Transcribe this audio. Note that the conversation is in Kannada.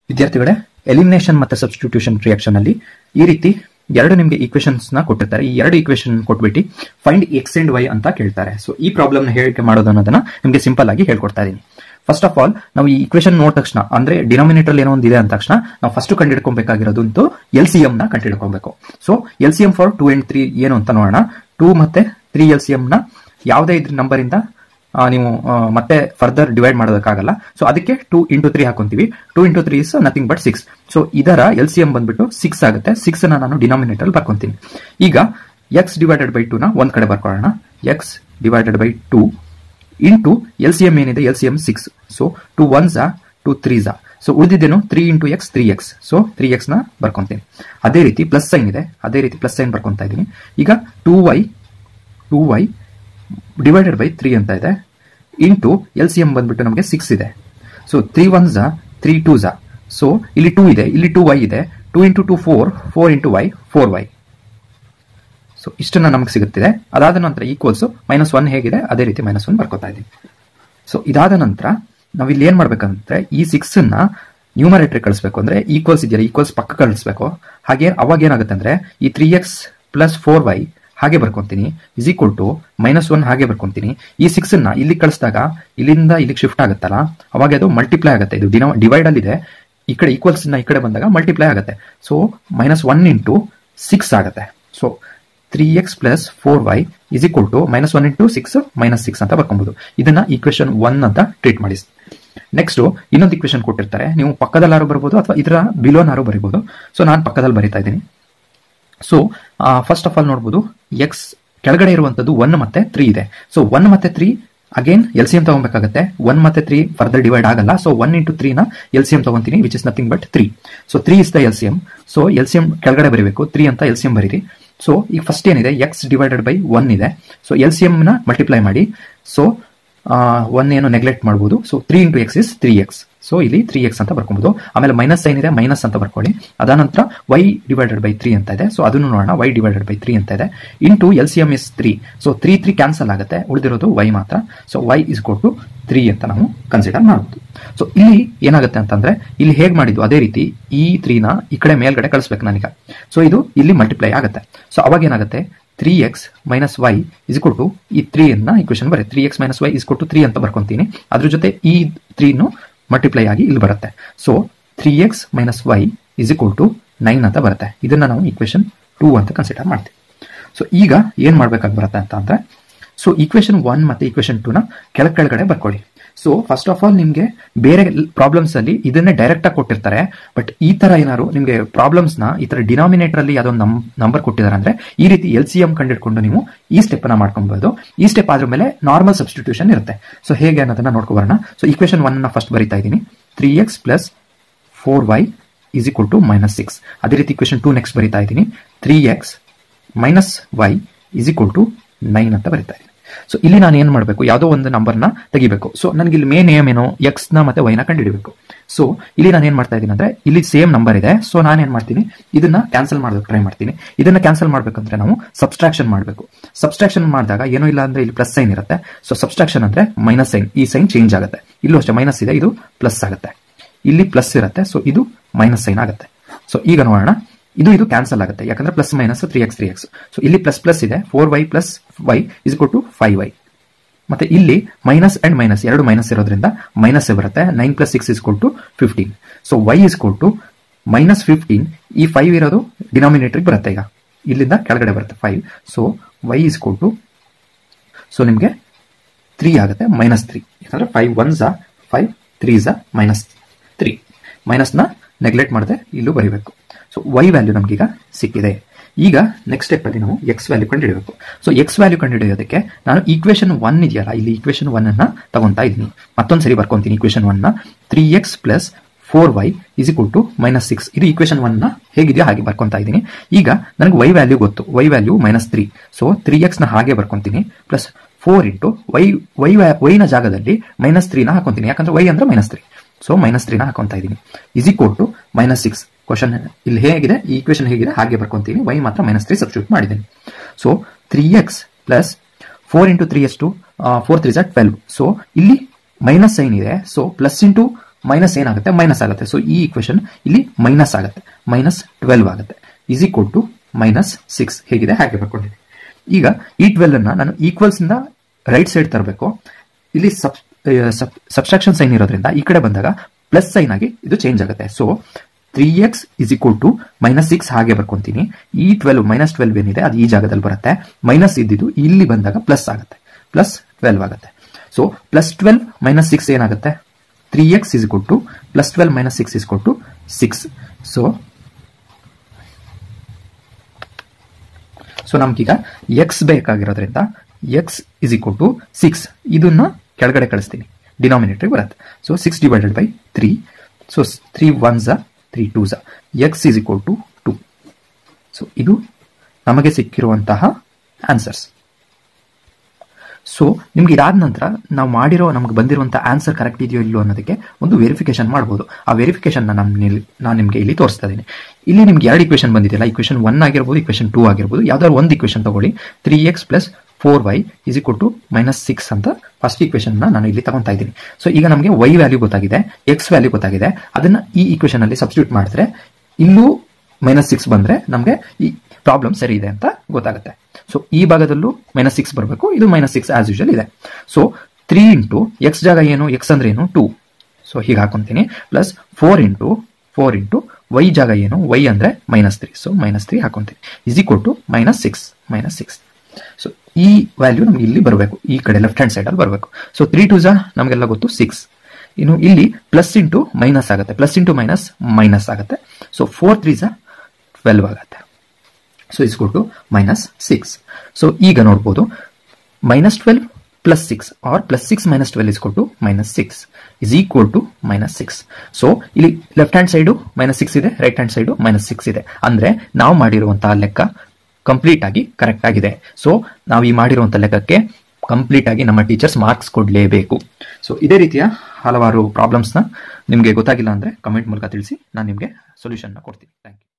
ವಿದ್ಯಾರ್ಥಿಗಳೇ ಎಲಿಮಿನೇಷನ್ ಮತ್ತೆ ಸಬ್ಸ್ಟಿಟ್ಯೂಷನ್ ರಿಯಾಕ್ಷನ್ ಅಲ್ಲಿ ಈ ರೀತಿ ಎರಡು ನಿಮಗೆ ಈಕ್ವೇಶನ್ಸ್ ನ ಕೊಟ್ಟಿರ್ತಾರೆ ಈ ಎರಡು ಈಕ್ವೇಶನ್ ಕೊಟ್ಬಿಟ್ಟು ಫೈಂಡ್ ಎಕ್ಸ್ ಅಂಡ್ ವೈ ಅಂತ ಕೇಳ್ತಾರೆ ಸೊ ಈ ಪ್ರಾಬ್ಲಮ್ ನ ಹೇಳಿಕೆ ಮಾಡೋದು ಅನ್ನೋದನ್ನ ನಿಮಗೆ ಸಿಂಪಲ್ ಆಗಿ ಹೇಳ್ಕೊಡ್ತಾ ಇದೀನಿ ಫಸ್ಟ್ ಆಫ್ ಆಲ್ ನಾವು ಈ ಈಕ್ವೇಶನ್ ನೋಡಿದ ತಕ್ಷಣ ಅಂದ್ರೆ ಡಿನಾಮಿನೇಟರ್ ಏನೋ ಒಂದು ಇದೆ ಅಂದ ತಕ್ಷಣ ನಾವು ಫಸ್ಟ್ ಕಂಡುಹಿಡ್ಕೊಬೇಕಾಗಿರೋದು ಎಲ್ ಸಿ ಎಂ ನ ಕಂಡುಹಿಡ್ಕೊಬೇಕು so L C M for two and three ಏನು ಅಂತ ನೋಡೋಣ ಟೂ ಮತ್ತೆ ತ್ರೀ ಎಲ್ ಸಿ ಎಂ ನ ಯಾವುದೇ ಇದ್ರ ನಂಬರ್ ಇಂದ ಆ, ನೀವು ಆ, ಮತ್ತೆ ಫರ್ದರ್ ಡಿವೈಡ್ ಮಾಡೋದಕ್ಕಾಗಲ್ಲ ಸೊ ಅದಕ್ಕೆ ಟೂ ಇಂಟು ತ್ರೀ ಹಾಕೊಂತೀವಿ two into three is nothing but six so ಇದರ ಎಲ್ ಸಿ ಎಂ ಬಂದ್ಬಿಟ್ಟು ಸಿಕ್ಸ್ ಆಗುತ್ತೆ ಸಿಕ್ಸ್ ನ ನಾನು ಡಿನಾಮಿನೇಟರ್ ಬರ್ಕೊಂತೀನಿ ಈಗ ಎಕ್ಸ್ ಡಿವೈಡೆಡ್ ಬೈ ಟೂ ನ ಒಂದ್ ಕಡೆ ಬರ್ಕೊಳ್ಳೋಣ x divided by two into L C M ಏನಿದೆ L C M six so two one ಝಾ ಟು ತ್ರೀ ಝಾ ಸೊ ಉಳಿದಿದ್ದೇನು three into x three x so three x ನ ಬರ್ಕೊಂತೀನಿ ಅದೇ ರೀತಿ ಪ್ಲಸ್ ಸೈನ್ ಇದೆ ಅದೇ ರೀತಿ ಪ್ಲಸ್ ಸೈನ್ ಬರ್ಕೊಂತಾ ಇದ್ದೀನಿ ಈಗ two y two y divided by three ಅಂತ ಇದೆ ಇಂಟು ಎಲ್ ಸಿ ಎಂ ಬಂದ್ಬಿಟ್ಟು ನಮಗೆ ಸಿಕ್ಸ್ ಇದೆ ಸೊ ತ್ರೀ ಒನ್ ಝಾ ತ್ರೀ ಟೂ ಝಾ ಸೊ ಇಲ್ಲಿ ಟೂ ಇದೆ ಇಲ್ಲಿ ಟೂ ವೈ ಇದೆ two into two four four into y four y so ಇಷ್ಟನ್ನ ನಮಗೆ ಸಿಗುತ್ತಿದೆ ಅದಾದ ನಂತರ ಈಕ್ವಲ್ಸ್ ಮೈನಸ್ ಒನ್ ಹೇಗಿದೆ ಅದೇ ರೀತಿ ಮೈನಸ್ ಒನ್ ಬರ್ಕೋತಾ ಇದ್ದೀವಿ ಸೊ ಇದಾದ ನಂತರ ನಾವು ಇಲ್ಲಿ ಏನ್ ಮಾಡ್ಬೇಕಂದ್ರೆ ಈ ಸಿಕ್ಸ್ ನ ನ್ಯೂಮರೇಟರ್ ಕಳಿಸ್ಬೇಕು ಅಂದ್ರೆ ಈಕ್ವಲ್ಸ್ ಇದೆಯಲ್ಲ ಈಕ್ವಲ್ಸ್ ಪಕ್ಕ ಕಳಿಸ್ಬೇಕು ಹಾಗೆ ಅವಾಗ ಏನಾಗುತ್ತೆ ಅಂದ್ರೆ ಈ three x plus four y ಹಾಗೆ ಬರ್ಕೊಂತೀನಿ is equal to minus one ಹಾಗೆ ಬರ್ಕೊಂತೀನಿ ಈ ಸಿಕ್ಸ್ ನ ಇಲ್ಲಿ ಕಳಿಸಿದಾಗ ಇಲ್ಲಿಂದ ಇಲ್ಲಿಗೆ ಶಿಫ್ಟ್ ಆಗುತ್ತಲ್ಲ ಅವಾಗ ಅದು ಮಲ್ಟಿಪ್ಲೈ ಆಗುತ್ತೆ ಇದು ಡಿವೈಡ್ ಅಲ್ಲಿ ಇದೆ ಈ ಕಡೆ ಈಕ್ವಲ್ಸ್ ನ ಈ ಕಡೆ ಬಂದಾಗ ಮಲ್ಟಿಪ್ಲೈ ಆಗುತ್ತೆ so minus one into six ಆಗುತ್ತೆ so three x plus four y is equal to minus one into six minus six ಅಂತ ಬರ್ಕೊಬಹುದು ಇದನ್ನ ಈಕ್ವೇಶನ್ ಒನ್ ಅಂತ ಟ್ರೀಟ್ ಮಾಡಿ ನೆಕ್ಸ್ಟ್ ಇನ್ನೊಂದು ಇಕ್ವೇಶನ್ ಕೊಟ್ಟಿರ್ತಾರೆ ನೀವು ಪಕ್ಕದಲ್ಲಾರು ಬರ್ಬೋದು ಅಥವಾ ಇದರ ಬಿಲೋನಾರು ಬರಿಬಹುದು ಸೊ ನಾನು ಪಕ್ಕದಲ್ಲಿ ಬರಿತಾ ಇದ್ದೀನಿ ಸೊ ಫಸ್ಟ್ ಆಫ್ ಆಲ್ ನೋಡಬಹುದು ಎಕ್ಸ್ ಕೆಳಗಡೆ ಇರುವಂತದ್ದು ಒನ್ ಮತ್ತೆ ತ್ರೀ ಇದೆ ಸೊ ಒನ್ ಮತ್ತೆ three again L C M ತಗೊಬೇಕಾಗುತ್ತೆ ಒನ್ ಮತ್ತೆ ತ್ರೀ ಫರ್ದರ್ ಡಿವೈಡ್ ಆಗಲ್ಲ ಸೊ ಒನ್ ಇಂಟು ತ್ರೀ ನ ಎಲ್ ಸಿ ಎಂ ತಗೊಂತೀನಿ which is nothing but three so three is the L C M so L C M ಕೆಳಗಡೆ ಬರೀಬೇಕು ತ್ರೀ ಅಂತ ಎಲ್ ಸಿ ಎಂ ಬರೀರಿ ಸೊ ಈಗ ಫಸ್ಟ್ ಏನಿದೆ ಎಕ್ಸ್ ಡಿವೈಡೆಡ್ ಬೈ ಒನ್ ಇದೆ ಸೊ ಎಲ್ ಸಿ ಎಂ ನ ಮಲ್ಟಿಪ್ಲೈ ಮಾಡಿ ಸೊ ಒನ್ ಏನು ನೆಗ್ಲೆಕ್ಟ್ ಮಾಡಬಹುದು so three into x is three x so ಇಲ್ಲಿ ತ್ರೀ ಎಕ್ಸ್ ಅಂತ ಬರ್ಕೊಬಹುದು ಆಮೇಲೆ ಮೈನಸ್ ಸೈನ್ ಇದೆ ಮೈನಸ್ ಅಂತ ಬರ್ಕೊಳ್ಳಿ ಅದಾನಂತರ ವೈ ಡಿವೈಡೆಡ್ ಬೈ ತ್ರೀ ಅಂತ ಇದೆ ಸೊ ಅದನ್ನು ನೋಡೋಣ ವೈ ಡಿವೈಡೆಡ್ ಬೈ ತ್ರೀ ಅಂತ ಇದೆ into L C M is three so three three cancel ಆಗುತ್ತೆ ಉಳಿದಿರೋದು ವೈ ಮಾತ್ರ ಸೊ ವೈ ಇಸ್ ಕೊಟ್ಟು ತ್ರೀ ಅಂತ ನಾವು ಕನ್ಸಿಡರ್ ಮಾಡಬಹುದು ಸೊ ಇಲ್ಲಿ ಏನಾಗುತ್ತೆ ಅಂತಂದ್ರೆ ಇಲ್ಲಿ ಹೇಗೆ ಮಾಡಿದ್ದು ಅದೇ ರೀತಿ ಈ ತ್ರೀನ ಈ ಕಡೆ ಮೇಲ್ಗಡೆ ಕಳಿಸ್ಬೇಕು ನಾನೀಗ ಸೊ ಇದು ಇಲ್ಲಿ ಮಲ್ಟಿಪ್ಲೈ ಆಗುತ್ತೆ ಸೊ ಅವಾಗ ಏನಾಗುತ್ತೆ three x minus y is to ಈ ತ್ರೀ ಅನ್ನ ಇಕ್ವೇಶನ್ ಬರುತ್ತೆ three x minus y is to three ಅಂತ ಬರ್ಕೊಂತೀನಿ ಅದ್ರ ಜೊತೆ ಈ ತ್ರೀನು ಮಲ್ಟಿಪ್ಲೈ ಆಗಿ ಇಲ್ಲಿ ಬರುತ್ತೆ so three x minus y is equal to nine ಅಂತ ಬರುತ್ತೆ ಇದನ್ನ ನಾವು ಇಕ್ವೇಶನ್ ಟೂ ಅಂತ ಕನ್ಸಿಡರ್ ಮಾಡ್ತೀವಿ ಸೊ ಈಗ ಏನ್ ಮಾಡ್ಬೇಕಾಗಿ ಬರುತ್ತೆ ಅಂತ ಅಂದ್ರೆ ಸೊ ಈಕ್ವೇಶನ್ ಒನ್ ಮತ್ತೆ ಈಕ್ವೇಶನ್ ಟೂ ನ ಕೆಳ ಕೆಳಗಡೆ ಬರ್ಕೊಳ್ಳಿ ಸೊ ಫಸ್ಟ್ ಆಫ್ ಆಲ್ ನಿಮ್ಗೆ ಬೇರೆ ಪ್ರಾಬ್ಲಮ್ಸ್ ಅಲ್ಲಿ ಇದನ್ನೇ ಡೈರೆಕ್ಟ್ ಆಗಿ ಕೊಟ್ಟಿರ್ತಾರೆ ಬಟ್ ಈ ತರ ಏನಾದ್ರು ನಿಮ್ಗೆ ಪ್ರಾಬ್ಲಮ್ಸ್ ನ ಈ ತರ ಡಿನಾಮಿನೇಟರ್ ಅಲ್ಲಿ ಯಾವ್ದೊಂದು ನಂಬರ್ ಕೊಟ್ಟಿದ್ದಾರೆ ಅಂದ್ರೆ ಈ ರೀತಿ ಎಲ್ ಸಿ ಎಂ ಕಂಡಿಡ್ಕೊಂಡು ನೀವು ಈ ಸ್ಟೆಪ್ ಅನ್ನ ಮಾಡ್ಕೊಬಹುದು ಈ ಸ್ಟೆಪ್ ಆದ್ರ ಮೇಲೆ ನಾರ್ಮಲ್ ಸಬ್ಸ್ಟಿಟ್ಯೂಷನ್ ಇರುತ್ತೆ ಸೊ ಹೇಗೆ ಅನ್ನೋದನ್ನ ನೋಡ್ಕೊಬರೋಣ ಸೊ ಈಕ್ವೇಶನ್ ಒನ್ ನ ಫಸ್ಟ್ ಬರಿತಾ ಇದ್ದೀನಿ three x plus four y is equal to minus six ಅದೇ ರೀತಿ ಇಕ್ವೇಶನ್ ಟೂ ನೆಕ್ಸ್ಟ್ ಬರಿತಾ ಇದ್ದೀನಿ three x minus y is equal to nine ಅಂತ ಬರಿತಾ ಇದ್ದೀನಿ ಸೊ ಇಲ್ಲಿ ನಾನು ಏನ್ ಮಾಡಬೇಕು ಯಾವುದೋ ಒಂದು ನಂಬರ್ನ ತೆಗಿಬೇಕು ಸೊ ನನಗೆ ಇಲ್ಲಿ ಮೇನ್ ಏಮ್ ಏನು ಎಕ್ಸ್ ನ ಮತ್ತೆ ವೈನ ಕಂಡುಹಿಡಬೇಕು ಸೊ ಇಲ್ಲಿ ನಾನು ಏನ್ ಮಾಡ್ತಾ ಇದ್ದೀನಿ ಅಂದ್ರೆ ಇಲ್ಲಿ ಸೇಮ್ ನಂಬರ್ ಇದೆ ಸೊ ನಾನು ಏನ್ ಮಾಡ್ತೀನಿ ಇದನ್ನ ಕ್ಯಾನ್ಸಲ್ ಮಾಡೋದಕ್ಕೆ ಟ್ರೈ ಮಾಡ್ತೀನಿ ಇದನ್ನ ಕ್ಯಾನ್ಸಲ್ ಮಾಡ್ಬೇಕಂದ್ರೆ ನಾವು ಸಬ್ಸ್ಟ್ರಾಕ್ಷನ್ ಮಾಡಬೇಕು ಸಬ್ಸ್ಟ್ರಾಕ್ಷನ್ ಮಾಡಿದಾಗ ಏನೂ ಇಲ್ಲ ಅಂದ್ರೆ ಇಲ್ಲಿ ಪ್ಲಸ್ ಸೈನ್ ಇರುತ್ತೆ ಸೊ ಸಬ್ಸ್ಟ್ರಾಕ್ಷನ್ ಅಂದ್ರೆ ಮೈನಸ್ ಸೈನ್ ಈ ಸೈನ್ ಚೇಂಜ್ ಆಗುತ್ತೆ ಇಲ್ಲೂ ಅಷ್ಟೇ ಮೈನಸ್ ಇದೆ ಇದು ಪ್ಲಸ್ ಆಗುತ್ತೆ ಇಲ್ಲಿ ಪ್ಲಸ್ ಇರುತ್ತೆ ಸೊ ಇದು ಮೈನಸ್ ಸೈನ್ ಆಗುತ್ತೆ ಸೊ ಈಗ ನೋಡೋಣ ಇದು ಇದು ಕ್ಯಾನ್ಸಲ್ ಆಗುತ್ತೆ ಯಾಕಂದ್ರೆ plus minus three x three x so ಇಲ್ಲಿ ಪ್ಲಸ್ ಪ್ಲಸ್ ಇದೆ four y plus y is to five y ಮತ್ತೆ ಇಲ್ಲಿ ಮೈನಸ್ ಅಂಡ್ ಮೈನಸ್ ಎರಡು ಮೈನಸ್ ಇರೋದ್ರಿಂದ ಮೈನಸ್ ಬರುತ್ತೆ nine plus six is to fifteen so y is to minus fifteen ಈ ಫೈವ್ ಇರೋದು ಡಿನಾಮಿನೇಟರ್ ಬರುತ್ತೆ ಈಗ ಇಲ್ಲಿಂದ ಕೆಳಗಡೆ ಬರುತ್ತೆ five so y is to so ನಿಮಗೆ ತ್ರೀ ಆಗುತ್ತೆ ಮೈನಸ್ ತ್ರೀ ಯಾಕಂದ್ರೆ ಫೈವ್ ಒನ್ ಝಾ ಫೈವ್ ತ್ರೀ ಝಾ ಮೈನಸ್ ತ್ರೀ ಮೈನಸ್ನ ನೆಗ್ಲೆಕ್ಟ್ ಮಾಡದೆ ಇಲ್ಲೂ ಬರೀಬೇಕು ಸೊ ವೈ ವ್ಯಾಲ್ಯೂ ನಮಗೀಗ ಸಿಕ್ಕಿದೆ ಈಗ ನೆಕ್ಸ್ಟ್ ಸ್ಟೆಪ್ ಅಲ್ಲಿ ನಾವು ಎಕ್ಸ್ ವ್ಯಾಲ್ಯೂ ಕಂಡುಹಿಡಬೇಕು ಸೊ ಎಕ್ಸ್ ವ್ಯಾಲ್ಯೂ ಕಂಡುಹಿಡಿಯೋದಕ್ಕೆ ನಾನು ಈಕ್ವೇಶನ್ ಒನ್ ಇದೆಯಲ್ಲ ಇಲ್ಲಿ ಈಕ್ವೇಶನ್ ಒನ್ ಅನ್ನ ತಗೊಂತಾ ಇದ್ದೀನಿ ಮತ್ತೊಂದು ಸರಿ ಬರ್ಕೊಂತೀನಿ ಈಕ್ವೇಶನ್ ಒನ್ ನ three x plus four y is equal to minus six ಇದು ಈಕ್ವೇಶನ್ ಒನ್ ನ ಹೇಗಿದೆಯೋ ಹಾಗೆ ಬರ್ಕೊಂತಾ ಇದ್ದೀನಿ ಈಗ ನನಗೆ ವೈ ವ್ಯಾಲ್ಯೂ ಗೊತ್ತು y value minus three so three x ನ ಹಾಗೆ ಬರ್ಕೊಂತೀನಿ plus four into y y ವೈನ ಜಾಗದಲ್ಲಿ ಮೈನಸ್ ತ್ರೀನ ಹಾಕೊಂತೀನಿ ಯಾಕಂದ್ರೆ ವೈ ಅಂದ್ರೆ ಮೈನಸ್ ತ್ರೀ ಸೊ ಮೈನಸ್ ತ್ರೀನ ಹಾಕೊಂತಾ ಇದ್ದೀನಿ is equal to minus six ಕ್ವಶನ್ ಇಲ್ಲಿ ಹೇಗಿದೆ ಈ ಈಕ್ವೇಶನ್ ಹೇಗಿದೆ ಹಾಗೆ ಬರ್ಕೊಂತೀನಿ ವೈ ಮಾತ್ರ ಮೈನಸ್ ತ್ರೀ ಸಬ್ಸ್ಟಿಟ್ಯೂಟ್ ಮಾಡಿದ್ದೀನಿ so three x plus four into three ಎಷ್ಟು ಫೋರ್ ತ್ರೀ ಝಾ ಟ್ವೆಲ್ವ್ ಸೊ ಇಲ್ಲಿ ಮೈನಸ್ ಸೈನ್ ಇದೆ ಸೊ ಪ್ಲಸ್ ಇಂಟು ಮೈನಸ್ ಏನಾಗುತ್ತೆ ಮೈನಸ್ ಆಗುತ್ತೆ ಸೊ ಈ ಇಕ್ವೇಶನ್ ಇಲ್ಲಿ ಮೈನಸ್ ಆಗುತ್ತೆ ಮೈನಸ್ ಟ್ವೆಲ್ವ್ ಆಗುತ್ತೆ is equal to minus six ಹೇಗಿದೆ ಹಾಗೆ ಬರ್ಕೊಂಡಿದೆ ಈಗ ಈ ಟ್ವೆಲ್ ಅನ್ನ ನಾನು ಈಕ್ವಲ್ಸ್ ಇಂದ ರೈಟ್ ಸೈಡ್ ತರಬೇಕು ಇಲ್ಲಿ ಸಬ್ ಸಬ್ಸ್ಟ್ರಾಕ್ಷನ್ ಸೈನ್ ಇರೋದ್ರಿಂದ ಈ ಕಡೆ ಬಂದಾಗ ಪ್ಲಸ್ ಸೈನ್ ಆಗಿ ಇದು ಚೇಂಜ್ ಆಗುತ್ತೆ so three x is equal to minus six ಹಾಗೆ ಬರ್ಕೊಂತೀನಿ ಈ ಟ್ವೆಲ್ವ್ ಮೈನಸ್ ಟ್ವೆಲ್ವ್ ಏನಿದೆ ಅದು ಈ ಜಾಗದಲ್ಲಿ ಬರುತ್ತೆ ಮೈನಸ್ ಇದ್ದಿದ್ದು ಇಲ್ಲಿ ಬಂದಾಗ ಪ್ಲಸ್ ಆಗುತ್ತೆ ಪ್ಲಸ್ ಟ್ವೆಲ್ವ್ ಆಗುತ್ತೆ so plus twelve minus six ಏನಾಗುತ್ತೆ three x is equal to plus twelve minus six is to six so so ನಮ್ಗೀಗ ಎಕ್ಸ್ ಬೇಕಾಗಿರೋದ್ರಿಂದ x is equal to six ಇದನ್ನ ಕೆಳಗಡೆ ಕಳಿಸ್ತೀನಿ ಡಿನಾಮಿನೇಟರ್ ಬರುತ್ತೆ so six divided by three so three one ಝ ತ್ರೀ ಟೂ ಝ x is equal to two so ಇದು ನಮಗೆ ಸಿಕ್ಕಿರುವಂತಹ ಆನ್ಸರ್ಸ್ ಸೊ ನಿಮ್ಗೆ ಇದಾದ ನಂತರ ನಾವು ಮಾಡಿರೋ ನಮ್ಗೆ ಬಂದಿರುವಂತಹ ಆನ್ಸರ್ ಕರೆಕ್ಟ್ ಇದೆಯೋ ಇಲ್ಲೋ ಅನ್ನೋದಕ್ಕೆ ಒಂದು ವೆರಿಫಿಕೇಶನ್ ಮಾಡ್ಬೋದು ಆ ವೆರಿಫಿಕೇಶನ್ ನಾನು ನಾನು ನಿಮಗೆ ಇಲ್ಲಿ ತೋರಿಸ್ತಾ ಇದ್ದೀನಿ ಇಲ್ಲಿ ನಿಮ್ಗೆ ಎರಡು ಇಕ್ವೇಶನ್ ಬಂದಿದೆಯಲ್ಲ ಇಕ್ವೇಶನ್ ಒನ್ ಆಗಿರ್ಬೋದು ಇಕ್ವೇಶನ್ ಟೂ ಆಗಿರ್ಬೋದು ಯಾವ್ದಾದ್ರು ಒಂದು ಇಕ್ವೇಶನ್ ತಗೊಳ್ಳಿ three x plus four y is equal to minus six ಅಂತ ಫಸ್ಟ್ ಇಕ್ವೇಶನ್ ನಾನು ಇಲ್ಲಿ ತಗೊಂತಾ ಇದ್ದೀನಿ ಸೊ ಈಗ ನಮಗೆ ವೈ ವ್ಯಾಲ್ಯೂ ಗೊತ್ತಾಗಿದೆ ಎಕ್ಸ್ ವ್ಯಾಲ್ಯೂ ಗೊತ್ತಾಗಿದೆ ಅದನ್ನ ಈ ಇಕ್ವೇಶನ್ ಅಲ್ಲಿ ಸಬ್ಸ್ಟಿಟ್ಯೂಟ್ ಮಾಡಿದ್ರೆ ಇಲ್ಲೂ ಮೈನಸ್ ಸಿಕ್ಸ್ ಬಂದ್ರೆ ನಮಗೆ ಈ ಪ್ರಾಬ್ಲಮ್ ಸರಿ ಇದೆ ಅಂತ ಗೊತ್ತಾಗುತ್ತೆ ಸೊ ಈ ಭಾಗದಲ್ಲೂ ಮೈನಸ್ ಸಿಕ್ಸ್ ಬರಬೇಕು ಇದು ಮೈನಸ್ ಸಿಕ್ಸ್ ಆಸ್ ಯೂಶಲ್ ಇದೆ ಸೊ ತ್ರೀ ಇಂಟು ಎಕ್ಸ್ ಜಾಗ ಏನು ಎಕ್ಸ್ ಅಂದ್ರೆ ಏನು ಟೂ ಸೊ ಹೀಗೆ ಹಾಕೊಂತೀನಿ plus four into four into y ಜಾಗ ಏನು ವೈ ಅಂದ್ರೆ minus three so minus three ಹಾಕೊಂತೀನಿ is equal to minus six minus six so ಈ ವ್ಯಾಲ್ಯೂ ನಮ್ಗೆ ಇಲ್ಲಿ ಬರಬೇಕು ಈ ಕಡೆ ಲೆಫ್ಟ್ ಹ್ಯಾಂಡ್ ಸೈಡ್ ಅಲ್ಲಿ ಬರಬೇಕು ಸೊ ತ್ರೀ ಟು ಜಾ ನಮಗೆಲ್ಲ ಗೊತ್ತು ಸಿಕ್ಸ್ ಇನ್ನು ಇಲ್ಲಿ ಪ್ಲಸ್ ಇಂಟು ಮೈನಸ್ ಆಗುತ್ತೆ ಪ್ಲಸ್ ಇಂಟು ಮೈನಸ್ ಮೈನಸ್ ಆಗುತ್ತೆ ಸೊ ಫೋರ್ ತ್ರೀ ಜಾ ಟ್ವೆಲ್ವ್ ಆಗುತ್ತೆ so is to minus six so ಈಗ ನೋಡ್ಬೋದು minus twelve plus six or plus six minus twelve is to minus six is equal to minus six so ಇಲ್ಲಿ left hand side minus six ಇದೆ right hand side minus six ಇದೆ ಅಂದ್ರೆ ನಾವು ಮಾಡಿರುವಂತಹ ಲೆಕ್ಕ ಕಂಪ್ಲೀಟ್ ಆಗಿ ಕರೆಕ್ಟ್ ಆಗಿದೆ ಸೊ ನಾವು ಈ ಮಾಡಿರುವಂತಹ ಲೆಕ್ಕಕ್ಕೆ ಕಂಪ್ಲೀಟ್ ಆಗಿ ನಮ್ಮ ಟೀಚರ್ಸ್ ಮಾರ್ಕ್ಸ್ ಕೊಡಲೇಬೇಕು ಸೊ ಇದೇ ರೀತಿಯ ಹಲವಾರು ಪ್ರಾಬ್ಲಮ್ಸ್ನ ನಿಮಗೆ ಗೊತ್ತಾಗಿಲ್ಲ ಅಂದ್ರೆ ಕಮೆಂಟ್ ಮೂಲಕ ತಿಳಿಸಿ ನಾನು ನಿಮಗೆ ಸೊಲ್ಯೂಷನ್ನ ಕೊಡ್ತೀನಿ ಥ್ಯಾಂಕ್ ಯು